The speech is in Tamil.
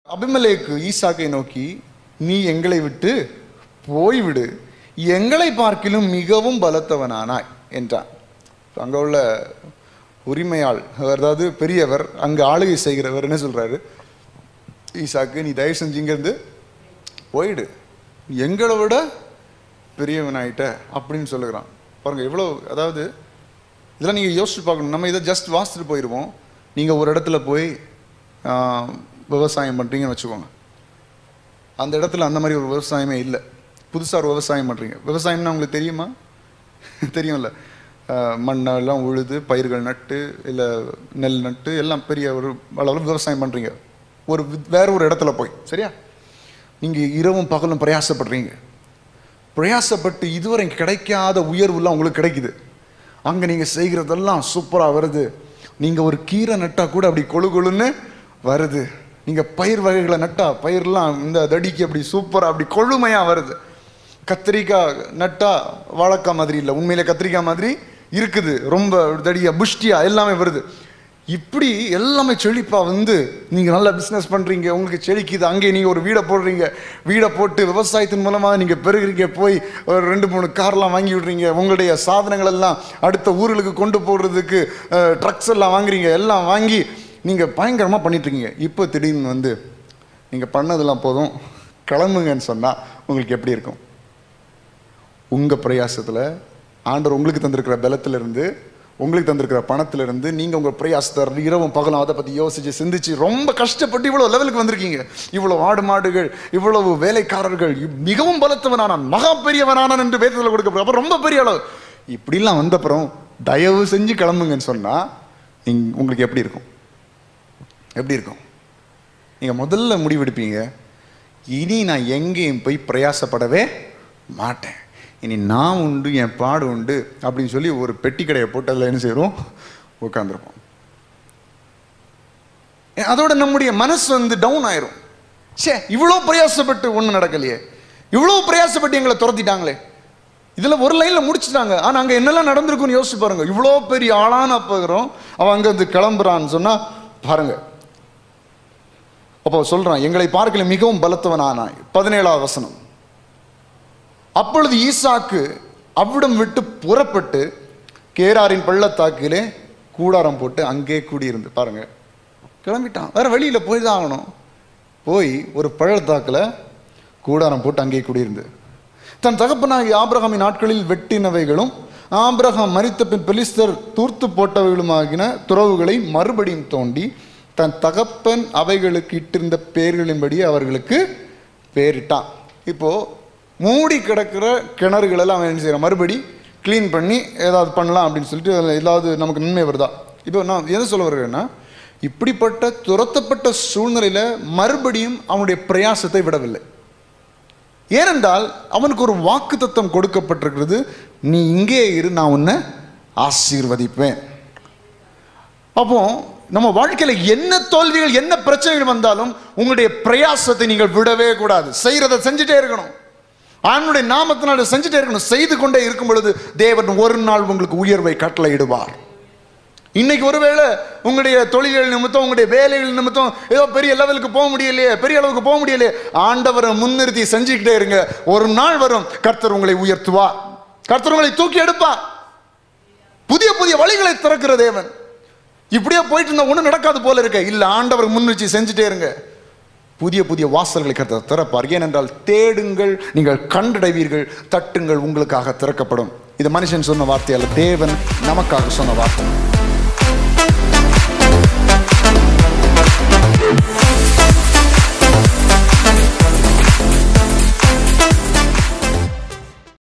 அபிமலேக்கு ஈசாக்கை நோக்கி நீ எங்களை விட்டு போய்விடு எங்களை பார்க்கிலும் மிகவும் பலத்தவனானாய் என்றான் அங்கே உள்ள உரிமையாள் அதாவது பெரியவர் அங்கே ஆளுகை செய்கிறவர் என்ன சொல்றாரு ஈசாக்கு நீ தயவு செஞ்சு இங்கேருந்து போயிடு எங்களை விட பெரியவனாயிட்ட அப்படின்னு சொல்லுகிறான் பாருங்க எவ்வளோ அதாவது இதெல்லாம் நீங்கள் யோசிச்சு பார்க்கணும் நம்ம இதை ஜஸ்ட் வாசிச்சுட்டு போயிடுவோம் நீங்கள் ஒரு இடத்துல போய் ஆஹ், விவசாயம் பண்ணுறீங்கன்னு வச்சுக்கோங்க அந்த இடத்துல அந்த மாதிரி ஒரு விவசாயமே இல்லை புதுசாக ஒரு விவசாயம் பண்ணுறீங்க விவசாயம்னா உங்களுக்கு தெரியுமா தெரியும்ல ஆஹ், மண்ணை எல்லாம் உழுது பயிர்கள் நட்டு இல்லை நெல் நட்டு எல்லாம் பெரிய ஒரு அளவில் விவசாயம் பண்ணுறீங்க ஒரு வி- வேற ஒரு இடத்துல போய் சரியா நீங்கள் இரவும் பகலும் பிரயாசப்படுறீங்க பிரயாசப்பட்டு இதுவரை கிடைக்காத உயர்வுலாம் உங்களுக்கு கிடைக்குது அங்கே நீங்கள் செய்கிறதெல்லாம் சூப்பராக வருது நீங்கள் ஒரு கீரை நட்டா கூட அப்படி கொழு கொழுன்னு வருது நீங்கள் பயிர் வகைகளை நட்டா பயிர்லாம் இந்த தடிக்கு அப்படி சூப்பராக அப்படி கொழுமையாக வருது கத்திரிக்காய் நட்டா வாழைக்காய் மாதிரி இல்லை உண்மையிலே கத்திரிக்காய் மாதிரி இருக்குது ரொம்ப தடியா புஷ்டியா எல்லாமே வருது இப்படி எல்லாமே செழிப்பா வந்து நீங்க நல்ல பிசினஸ் பண்றீங்க உங்களுக்கு செழிக்குது அங்கே நீங்க ஒரு வீடை போடுறீங்க வீடை போட்டு விவசாயத்தின் மூலமா நீங்க பெருகிறீங்க போய் ஒரு ரெண்டு மூணு கார்லாம் வாங்கி விடுறீங்க உங்களுடைய சாதனங்கள் எல்லாம் அடுத்த ஊர்களுக்கு கொண்டு போடுறதுக்கு ட்ரக்ஸ் எல்லாம் வாங்குறீங்க எல்லாம் வாங்கி நீங்க பயங்கரமா பண்ணிட்டு இருக்கீங்க இப்போ திடீர்னு வந்து நீங்க பண்ணதெல்லாம் போதும் கிளம்புங்கன்னு சொன்னா உங்களுக்கு எப்படி இருக்கும் உங்க பிரயாசத்துல ஆண்டவர் உங்களுக்கு தந்திருக்கிற பலத்துல இருந்து உங்களுக்கு தந்திருக்கிற பணத்துல இருந்து நீங்க உங்க பிரயாசத்தை இரவும் பகலும் அதை பத்தி யோசிச்சு சிந்திச்சு ரொம்ப கஷ்டப்பட்டு இவ்வளவு லெவலுக்கு வந்திருக்கீங்க இவ்வளவு ஆடு மாடுகள் இவ்வளவு வேலைக்காரர்கள் இவ்- மிகவும் பலத்தவனானான் மகா பெரியவனானான் என்று வேதத்தில் கொடுக்கப்படும் அப்ப ரொம்ப பெரிய அளவு இப்படிலாம் வந்தப்புறம் தயவு செஞ்சு கிளம்புங்கன்னு சொன்னா நீங்க உங்களுக்கு எப்படி இருக்கும் எப்படி இருக்கும் நீங்க முதல்ல முடிவெடுப்பீங்க இனி நான் எங்கேயும் போய் பிரயாசப்படவே மாட்டேன் இனி நான் உண்டு என் பாடு உண்டு அப்படின்னு சொல்லி ஒரு பெட்டி கடையை போட்டு அதில் என்ன செய்கிறோம் உட்காந்துருப்போம் அதோட நம்முடைய மனசு வந்து டவுன் ஆயிரும் சே இவ்வளோ பிரயாசப்பட்டு ஒன்றும் நடக்கலையே இவ்வளோ பிரயாசப்பட்டு எங்களை துரத்திட்டாங்களே இதில் ஒரு லைனில் முடிச்சிட்டாங்க ஆனால் அங்கே என்னெல்லாம் நடந்திருக்குன்னு யோசிச்சு பாருங்க இவ்வளோ பெரிய ஆளான போகிறோம் அவன் அங்கேருந்து கிளம்புறான்னு சொன்னால் பாருங்க அப்போ சொல்றான் எங்களை பார்க்கல மிகவும் பலத்தவனானாய் பதினேழாவது வசனம் அப்பொழுது ஈசாக்கு அவ்விடம் விட்டு புறப்பட்டு கேராரின் பள்ளத்தாக்கிலே கூடாரம் போட்டு அங்கே கூடியிருந்து பாருங்க கிளம்பிட்டான் வேற வெளியில போய் தான் ஆகணும் போய் ஒரு பள்ளத்தாக்கில் கூடாரம் போட்டு அங்கே குடியிருந்து தன் தகப்பனாகிய ஆபிரகாமின் நாட்களில் வெட்டினவைகளும் ஆபிரகாம் மரித்த பின் பெலிஸ்தர் தூர்த்து போட்டவைகளுமாகின துறவுகளை மறுபடியும் தோண்டி தன் தகப்பன் அவைகளுக்கு இட்டிருந்த பெயர்களின்படி அவர்களுக்கு பேரிட்டான் இப்போ மூடி கிடக்கிற கிணறுகள் எல்லாம் அவன் என்ன செய்யறான் மறுபடி க்ளீன் பண்ணி ஏதாவது பண்ணலாம் அப்படின்னு சொல்லிட்டு அதில் ஏதாவது நமக்கு நன்மை வருதா இப்போ நான் எதை சொல்ல வருகிறேன்னா இப்படிப்பட்ட துரத்தப்பட்ட சூழ்நிலையில மறுபடியும் அவனுடைய பிரயாசத்தை விடவில்லை ஏனென்றால் அவனுக்கு ஒரு வாக்குத்தத்தம் கொடுக்கப்பட்டிருக்கிறது நீ இங்கே இரு நான் உன்னை ஆசீர்வதிப்பேன் அப்போ நம்ம வாழ்க்கையில என்ன தோல்விகள் என்ன பிரச்சனைகள் வந்தாலும் உங்களுடைய பிரயாசத்தை நீங்கள் விடவே கூடாது செய்யறதை செஞ்சுட்டே இருக்கணும் ஆணுடைய நாமத்தினால செஞ்சுட்டே இருக்கணும் செய்து கொண்டே இருக்கும் பொழுது தேவன் ஒரு நாள் உங்களுக்கு உயர்வை கட்டளையிடுவார் இன்னைக்கு ஒருவேளை உங்களுடைய தொழில்கள் நிமித்தம் உங்களுடைய வேலைகள் நிமித்தம் ஏதோ பெரிய லெவலுக்கு போக முடியலையே பெரிய அளவுக்கு போக முடியலையே ஆண்டவரை முன்னிறுத்தி செஞ்சுக்கிட்டே இருங்க ஒரு நாள் வரும் கர்த்தர் உங்களை உயர்த்துவார் கர்த்தர் உங்களை தூக்கி எடுப்பார் புதிய புதிய வழிகளை திறக்கிற தேவன் இப்படியே போயிட்டு இருந்தா ஒன்றும் நடக்காது போல இருக்க இல்ல ஆண்டவர் முன்னிச்சு செஞ்சுட்டே இருங்க புதிய புதிய வாசல்களை கர்த்தர் திறப்பார் ஏனென்றால் தேடுங்கள் நீங்கள் கண்டடைவீர்கள் தட்டுங்கள் உங்களுக்காக திறக்கப்படும் இது மனுஷன் சொன்ன வார்த்தை அல்ல தேவன் நமக்காக சொன்ன வார்த்தை